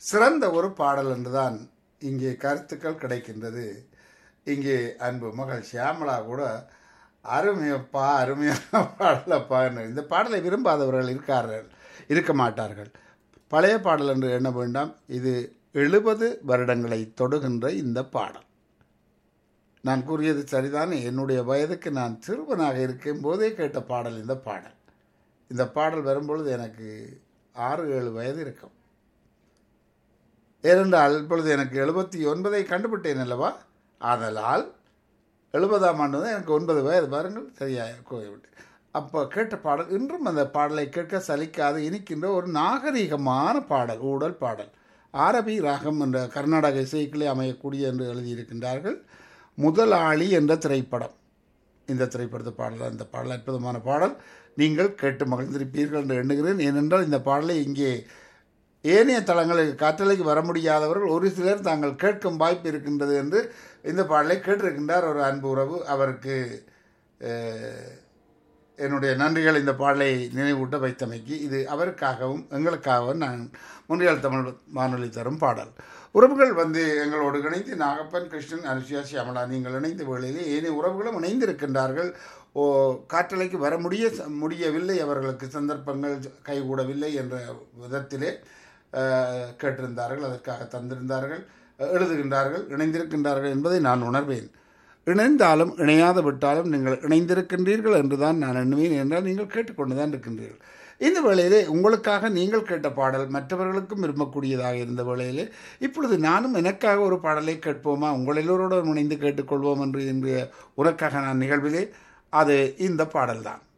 சிறந்த ஒரு பாடல் என்றுதான் இங்கே கருத்துக்கள் கிடைக்கின்றது இங்கே அன்பு மகள் ஷியாமலா கூட அருமையப்பா அருமையான பாடலப்பா என்று இந்த பாடலை விரும்பாதவர்கள் இருக்கார்கள் இருக்க மாட்டார்கள் பழைய பாடல் என்று எண்ண வேண்டாம் இது எழுபது வருடங்களை தொடுகின்ற இந்த பாடல் நான் கூறியது சரிதானே என்னுடைய வயதுக்கு நான் சிறுவனாக இருக்கும் போதே கேட்ட பாடல் இந்த பாடல் இந்த பாடல் வரும்பொழுது எனக்கு ஆறு ஏழு வயது இருக்கும் ஏனென்றால் இப்பொழுது எனக்கு எழுபத்தி ஒன்பதை கண்டுபிட்டேன் அல்லவா ஆதலால் எழுபதாம் ஆண்டு தான் எனக்கு ஒன்பது வயது பாருங்கள் சரியா கோவிட்டு அப்போ கேட்ட பாடல் இன்றும் அந்த பாடலை கேட்க சலிக்காது இனிக்கின்ற ஒரு நாகரீகமான பாடல் ஊடல் பாடல் ஆரபி ராகம் என்ற கர்நாடக இசைக்கிலே அமையக்கூடிய என்று எழுதியிருக்கின்றார்கள் முதலாளி என்ற திரைப்படம் இந்த திரைப்படத்து பாடல் அந்த பாடல் அற்புதமான பாடல் நீங்கள் கேட்டு மகிழ்ந்திருப்பீர்கள் என்று எண்ணுகிறேன் ஏனென்றால் இந்த பாடலை இங்கே ஏனைய தளங்களுக்கு காற்றலைக்கு வர முடியாதவர்கள் ஒரு சிலர் தாங்கள் கேட்கும் வாய்ப்பு இருக்கின்றது என்று இந்த பாடலை கேட்டிருக்கின்றார் ஒரு அன்பு உறவு அவருக்கு என்னுடைய நன்றிகள் இந்த பாடலை நினைவூட்ட வைத்தமைக்கு இது அவருக்காகவும் எங்களுக்காகவும் நான் முன்றியல் தமிழ் வானொலி தரும் பாடல் உறவுகள் வந்து எங்களோடு இணைந்து நாகப்பன் கிருஷ்ணன் அனுஷியா சியாமலா நீங்கள் இணைந்த வேளையிலே ஏனைய உறவுகளும் இணைந்திருக்கின்றார்கள் ஓ காற்றலைக்கு வர முடிய முடியவில்லை அவர்களுக்கு சந்தர்ப்பங்கள் கைகூடவில்லை என்ற விதத்திலே கேட்டிருந்தார்கள் அதற்காக தந்திருந்தார்கள் எழுதுகின்றார்கள் இணைந்திருக்கின்றார்கள் என்பதை நான் உணர்வேன் இணைந்தாலும் இணையாது விட்டாலும் நீங்கள் இணைந்திருக்கின்றீர்கள் என்று தான் நான் எண்ணுவேன் என்றால் நீங்கள் கேட்டுக்கொண்டு தான் இருக்கின்றீர்கள் இந்த வேளையிலே உங்களுக்காக நீங்கள் கேட்ட பாடல் மற்றவர்களுக்கும் விரும்பக்கூடியதாக இருந்த வேளையிலே இப்பொழுது நானும் எனக்காக ஒரு பாடலை கேட்போமா உங்கள் எல்லோரோடும் இணைந்து கேட்டுக்கொள்வோம் என்று இன்று உனக்காக நான் நிகழ்விலே அது இந்த பாடல்தான்